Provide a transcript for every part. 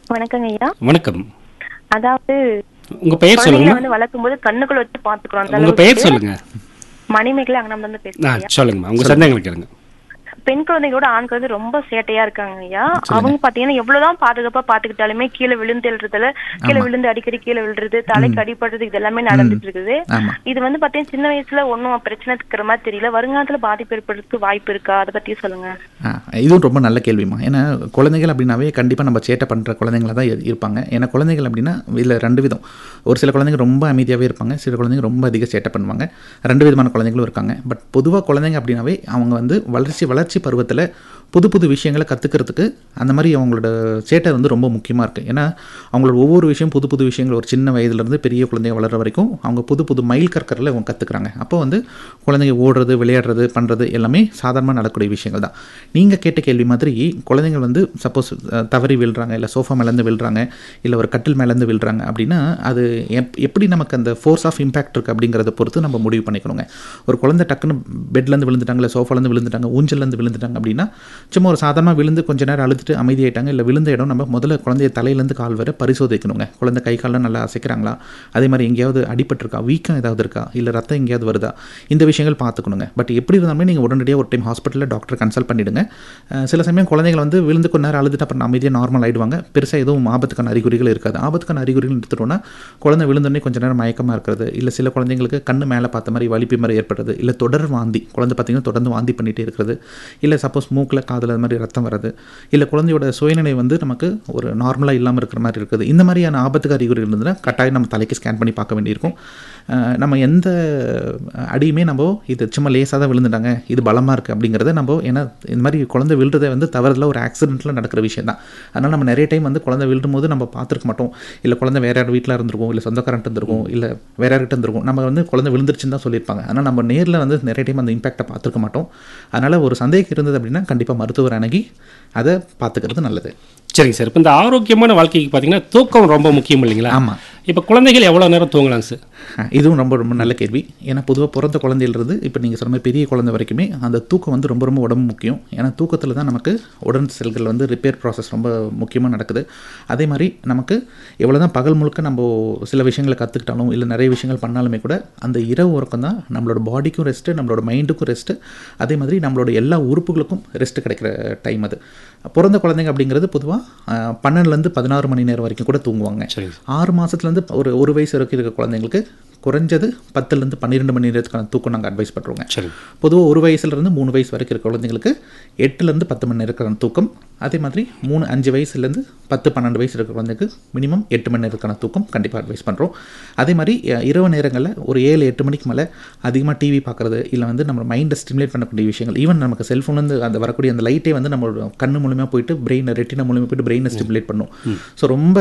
வணக்கங்க ஐயா வணக்கம் அதாவது உங்க பெயர் குழந்தைகளை சொல்லுங்க வந்து வளர்க்கும் போது கண்ணுக்குள்ள வச்சு பாத்துக்கிறோம் அந்த உங்க அளவுக்கு. பெயர் சொல்லுங்க மணிமேகலை அங்கனம் வந்து ஆ பேசுறேன் சொல்லுங்கம்மா உங்க சந்தேகங்கள் கேளுங்க பெண் குழந்தைகளோட ஆண் குழந்தை ரொம்ப சேட்டையா இருக்காங்க ஐயா அவங்க பாத்தீங்கன்னா எவ்வளவுதான் பாதுகாப்பா பாத்துக்கிட்டாலுமே கீழே விழுந்து எழுறதுல கீழே விழுந்து அடிக்கடி கீழே விழுறது தலைக்கு அடிபடுறது இது எல்லாமே நடந்துட்டு இருக்குது ஆமா இது வந்து பாத்தீங்கன்னா சின்ன வயசுல ஒண்ணும் பிரச்சனை இருக்கிற மாதிரி தெரியல வருங்காலத்துல பாதிப்பு ஏற்படுறதுக்கு வாய்ப்பு இருக்கா அதை பத்தி சொல்லுங்க ஆ, இதுவும் ரொம்ப நல்ல கேள்விமா ஏன்னா குழந்தைகள் அப்படின்னாவே கண்டிப்பாக நம்ம சேட்டை பண்ணுற குழந்தைங்களா தான் இரு- இருப்பாங்க ஏன்னா குழந்தைகள் அப்படின்னா இதில் ரெண்டு விதம் ஒரு சில குழந்தைங்க ரொம்ப அமைதியாகவே இருப்பாங்க சில குழந்தைங்க ரொம்ப அதிக சேட்டை பண்ணுவாங்க ரெண்டு விதமான குழந்தைங்களும் இருக்காங்க பட் பொதுவாக குழந்தைங்க அப்படின்னாவே அவங்க வந்து வளர்ச்சி வளர்ச்சி பருவத்தில் புது புது விஷயங்களை கற்றுக்கிறதுக்கு அந்த மாதிரி அவங்களோட சேட்டை வந்து ரொம்ப முக்கியமாக இருக்குது ஏன்னா அவங்களோட ஒவ்வொரு விஷயம் புது புது விஷயங்கள் ஒரு சின்ன வயதுலேருந்து பெரிய குழந்தைங்க வளர்கிற வரைக்கும் அவங்க புது புது மைல் கற்கரில் அவங்க கற்றுக்குறாங்க அப்போ வந்து குழந்தைங்க ஓடுறது விளையாடுறது பண்ணுறது எல்லாமே சாதாரணமாக நடக்கக்கூடிய விஷயங்கள் தான் நீங்கள் கேட்ட கேள்வி மாதிரி குழந்தைங்கள் வந்து சப்போஸ் தவறி விழுறாங்க இல்லை சோஃபா மேலேருந்து விழுறாங்க இல்லை ஒரு கட்டில் மேலேருந்து விழுறாங்க அப்படின்னா அது எப் எப்படி நமக்கு அந்த ஃபோர்ஸ் ஆஃப் இம்பாக்ட் இருக்குது அப்படிங்கிறத பொறுத்து நம்ம முடிவு பண்ணிக்கணுங்க ஒரு குழந்தை டக்குன்னு பெட்லேருந்து விழுந்துட்டாங்க இல்லை சோஃபாலேருந்து விழுந்துட்டாங்க ஊஞ்சல்லேருந்து விழுந்துட்டாங்க அப்படின்னா சும்மா ஒரு சாதாரணமாக விழுந்து கொஞ்ச நேரம் அழுதுட்டு அமைதியாயிட்டாங்க இல்லை விழுந்த இடம் நம்ம முதல்ல குழந்தைய தலையிலேருந்து கால் வரை பரிசோதிக்கணுங்க குழந்தை கை கால்லாம் நல்லா அசைக்கிறாங்களா அதே மாதிரி எங்கேயாவது அடிபட்டிருக்கா வீக்கம் ஏதாவது இருக்கா இல்லை ரத்தம் எங்கேயாவது வருதா இந்த விஷயங்கள் பார்த்துக்கணுங்க பட் எப்படி இருந்தாலுமே நீங்கள் உடனடியாக ஒரு டைம் ஹாஸ்பிட்டலில் டாக்டர் கன்சல்ட் பண்ணிவிடுங்க சில சமயம் குழந்தைகள் வந்து விழுந்து கொஞ்ச நேரம் அழுதுட்டு அப்புறம் அமைதியாக நார்மல் ஆயிடுவாங்க பெருசாக எதுவும் ஆபத்துக்கான அறிகுறிகள் இருக்காது ஆபத்துக்கான அறிகுறிகள் எடுத்துட்டோம்னா குழந்தை விழுந்தோடனே கொஞ்ச நேரம் மயக்கமாக இருக்கிறது இல்லை சில குழந்தைங்களுக்கு கண்ணு மேலே பார்த்த மாதிரி வலிப்பு மாதிரி ஏற்படுறது இல்லை தொடர் வாந்தி குழந்தை பார்த்தீங்கன்னா தொடர்ந்து வாந்தி பண்ணிகிட்டே இருக்கிறது இல்லை சப்போஸ் மூக்கில் காதில் அது மாதிரி ரத்தம் வருது இல்லை குழந்தையோட சுயநிலை வந்து நமக்கு ஒரு நார்மலாக இல்லாமல் இருக்கிற மாதிரி இருக்குது இந்த மாதிரியான ஆபத்துக்கு அறிகுறிகள் இருந்ததுன்னா கட்டாயம் நம்ம தலைக்கு ஸ்கேன் பண்ணி பார்க்க வேண்டியிருக்கும் அஹ் நம்ம எந்த அடியுமே நம்ம இது சும்மா லேசாக தான் விழுந்துட்டாங்க இது பலமாக இருக்குது அப்படிங்கிறத நம்ம ஏன்னா இந்த மாதிரி குழந்தை விழுறதை வந்து தவறுதல ஒரு ஆக்சிடென்ட்டில் நடக்கிற விஷயம் தான் அதனால் நம்ம நிறைய டைம் வந்து குழந்தை விழும் போது நம்ம பார்த்துருக்க மாட்டோம் இல்லை குழந்தை வேற யார் வீட்டில் இருந்திருக்கும் இல்லை சொந்தக்காரன்ட்டு இருந்திருக்கும் இல்லை வேற யார்கிட்ட இருந்திருக்கும் நம்ம வந்து குழந்தை விழுந்துருச்சுன்னு தான் சொல்லியிருப்பாங்க ஆனால் நம்ம நேரில் வந்து நிறைய டைம் அந்த இம்பாக்டை பார்த்துருக்க மாட்டோம் அதனால் ஒரு சந்தேகம் இருந்தது அப்படின்னா கண்டிப்பாக மருத்துவர் அணுகி அதை பார்த்துக்கிறது நல்லது சரிங்க சார் இப்போ இந்த ஆரோக்கியமான வாழ்க்கைக்கு பார்த்தீங்கன்னா தூக்கம் ரொம்ப முக்கியம் இல்லைங்களா ஆமாம் இப்போ குழந்தைகள் எவ்வளோ நேரம் தூங்கலாங்க சார் அஹ் இதுவும் ரொம்ப ரொம்ப நல்ல கேள்வி ஏன்னா பொதுவாக பிறந்த குழந்தையிலிருந்து இப்போ நீங்கள் சொன்ன மாதிரி பெரிய குழந்தை வரைக்குமே அந்த தூக்கம் வந்து ரொம்ப ரொம்ப உடம்பு முக்கியம் ஏன்னா தூக்கத்தில் தான் நமக்கு உடல் செல்கள் வந்து ரிப்பேர் ப்ராசஸ் ரொம்ப முக்கியமாக நடக்குது அதே மாதிரி நமக்கு எவ்வளோ தான் பகல் முழுக்க நம்ம சில விஷயங்களை கற்றுக்கிட்டாலும் இல்லை நிறைய விஷயங்கள் பண்ணாலுமே கூட அந்த இரவு உறக்கம் தான் நம்மளோட பாடிக்கும் ரெஸ்ட்டு நம்மளோட மைண்டுக்கும் ரெஸ்ட்டு அதே மாதிரி நம்மளோட எல்லா உறுப்புகளுக்கும் ரெஸ்ட் கிடைக்கிற டைம் அது பிறந்த குழந்தைங்க அப்படிங்கிறது பொதுவாக பன்னெண்டுலேருந்து பதினாறு மணி நேரம் வரைக்கும் கூட தூங்குவாங்க சரிங்க ஆறு மாதத்துலேருந்து ஒரு ஒரு வயசு வரைக்கும் இருக்க குழந்தைங்களுக்கு குறைஞ்சது பத்துலேருந்து பன்னிரெண்டு மணி நேரத்துக்கான தூக்கம் நாங்கள் அட்வைஸ் பண்ணுறோங்க சரிங்க பொதுவாக ஒரு வயசுலேருந்து மூணு வயசு வரைக்கும் இருக்க குழந்தைங்களுக்கு எட்டுலேருந்து பத்து மணி நேரம் இருக்கிற தூக்கம் அதே மாதிரி மூணு அஞ்சு வயசுலேருந்து பத்து பன்னெண்டு வயசு இருக்கிற குழந்தைக்கு மினிமம் எட்டு மணி நேரத்துக்கான தூக்கம் கண்டிப்பாக அட்வைஸ் பண்ணுறோம் அதே மாதிரி அஹ், இரவு நேரங்களில் ஒரு ஏழு எட்டு மணிக்கு மேலே அதிகமாக டிவி பார்க்குறது இல்லை வந்து நம்ம மைண்டை ஸ்டிமுலேட் பண்ணக்கூடிய விஷயங்கள் ஈவன் நமக்கு செல்ஃபோன்லேருந்து அந்த வரக்கூடிய அந்த லைட்டே வந்து நம்மளோட கண்ணு மூலியமாக போயிட்டு பிரெயின் ரெட்டினா மூலியமாக போயிட்டு பிரெயினை ஸ்டிமுலேட் பண்ணும் ஸோ ரொம்ப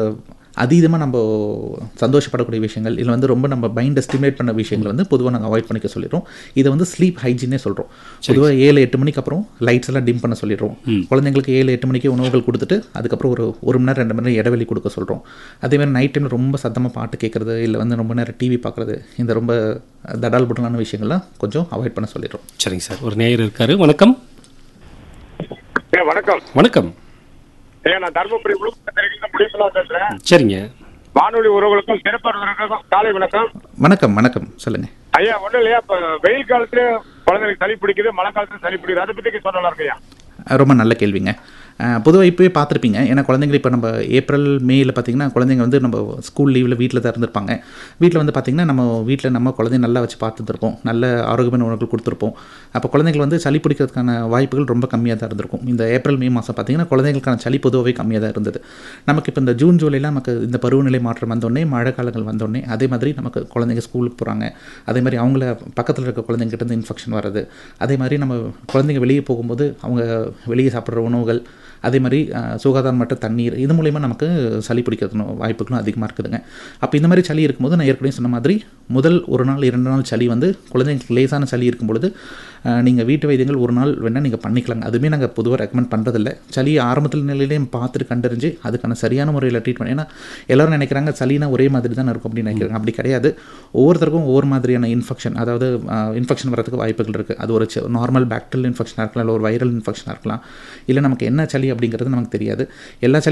அதீதமாக நம்ம சந்தோஷப்படக்கூடிய விஷயங்கள் இல்லை வந்து ரொம்ப நம்ம மைண்டை ஸ்டிமுலேட் பண்ண விஷயங்கள் வந்து பொதுவாக நாங்கள் அவாய்ட் பண்ணிக்க சொல்லிடுறோம் இதை வந்து ஸ்லீப் ஹைஜீனே சொல்கிறோம் பொதுவாக ஏழு எட்டு மணிக்கு அப்புறம் லைட்ஸ் எல்லாம் டிம் பண்ண சொல்லிடுறோம் குழந்தைங்களுக்கு ஏழு எட்டு மணிக்கு உணவுகள் கொடுத்துட்டு அதுக்கப்புறம் ஒரு ஒரு மணி நேரம் ரெண்டு மணி நேரம் இடைவெளி கொடுக்க சொல்கிறோம் அதே மாதிரி நைட் டைமில் ரொம்ப சத்தமாக பாட்டு கேட்குறது இல்லை வந்து ரொம்ப நேரம் டிவி பார்க்குறது இந்த ரொம்ப தடால் புடலான விஷயங்கள்லாம் கொஞ்சம் அவாய்ட் பண்ண சொல்லிடுறோம் சரிங்க சார் ஒரு நேயர் இருக்காரு வணக்கம் ஏ வணக்கம் வணக்கம் ஏ நான் தர்மபுரி உளுப்பத்திரிக்கை முடிப்பலா பேசுறேன் சரிங்க வானொலி உறவுகளுக்கும் சிறப்பாளர்களுக்கும் காலை வணக்கம் வணக்கம் வணக்கம் சொல்லுங்கள் ஐயா ஒண்ணும் இல்லையா இப்ப வெயில் காலத்துல குழந்தைங்களுக்கு சளி பிடிக்குது மழை காலத்துல சளி பிடிக்குது அதை பத்தி சொல்லலாம் இருக்கையா ரொம்ப நல்ல கேள்விங்க பொதுவாக இப்போவே பார்த்துருப்பீங்க ஏன்னா குழந்தைங்க இப்போ நம்ம ஏப்ரல் மேயில் பார்த்தீங்கன்னா குழந்தைங்க வந்து நம்ம ஸ்கூல் லீவில் வீட்டில் தான் இருந்திருப்பாங்க வீட்டில் வந்து பார்த்திங்கன்னா நம்ம வீட்டில் நம்ம குழந்தைங்க நல்லா வச்சு பார்த்துருப்போம் நல்ல ஆரோக்கியமான உணவுகள் கொடுத்துருப்போம் அப்போ குழந்தைகள் வந்து சளி பிடிக்கிறதுக்கான வாய்ப்புகள் ரொம்ப கம்மியாக தான் இருந்திருக்கும் இந்த ஏப்ரல் மே மாதம் பார்த்தீங்கன்னா குழந்தைங்களுக்கான சளி பொதுவாகவே கம்மியாக தான் இருந்தது நமக்கு இப்போ இந்த ஜூன் ஜூலையில் நமக்கு இந்த பருவநிலை மாற்றம் வந்தோடனே மழை காலங்கள் வந்தோடனே அதே மாதிரி நமக்கு குழந்தைங்க ஸ்கூலுக்கு போகிறாங்க அதே மாதிரி அவங்கள பக்கத்தில் இருக்க குழந்தைங்க கிட்ட இருந்து இன்ஃபெக்ஷன் வர்றது அதே மாதிரி நம்ம குழந்தைங்க வெளியே போகும்போது அவங்க வெளியே சாப்பிட்ற உணவுகள் அதே மாதிரி அஹ், சுகாதாரமற்ற தண்ணீர் இது மூலயமா நமக்கு சளி பிடிக்கிறது வாய்ப்புகளும் அதிகமாக இருக்குதுங்க அப்போ இந்த மாதிரி சளி இருக்கும்போது நான் ஏற்கனவே சொன்ன மாதிரி முதல் ஒரு நாள் இரண்டு நாள் சளி வந்து குழந்தைங்களுக்கு லேசான சளி இருக்கும் பொழுது நீங்கள் வீட்டு வைத்தியங்கள் ஒரு நாள் வேணால் நீங்கள் பண்ணிக்கலாங்க அதுவுமே நாங்கள் பொதுவாக ரெக்கமெண்ட் பண்ணுறதில்ல சளி ஆரம்பத்தில் நிலையிலே பார்த்துட்டு கண்டறிஞ்சு அதுக்கான சரியான முறையில் ட்ரீட்மெண்ட் ஏன்னா எல்லாரும் நினைக்கிறாங்க சளினா ஒரே மாதிரி தான் இருக்கும் அப்படின்னு நினைக்கிறாங்க அப்படி கிடையாது ஒவ்வொருத்தருக்கும் ஒவ்வொரு மாதிரியான இன்ஃபெக்ஷன் அதாவது இன்ஃபெக்ஷன் வரதுக்கு வாய்ப்புகள் இருக்குது அது ஒரு நார்மல் பேக்டீரியல் இன்ஃபெக்ஷனாக இருக்கலாம் இல்லை ஒரு வைரல் இன்ஃபெக்ஷனாக இருக்கலாம் இல்லை நமக்கு என்ன சளி அப்படிங்கிறது நமக்கு தெரியாது எல்லா சளி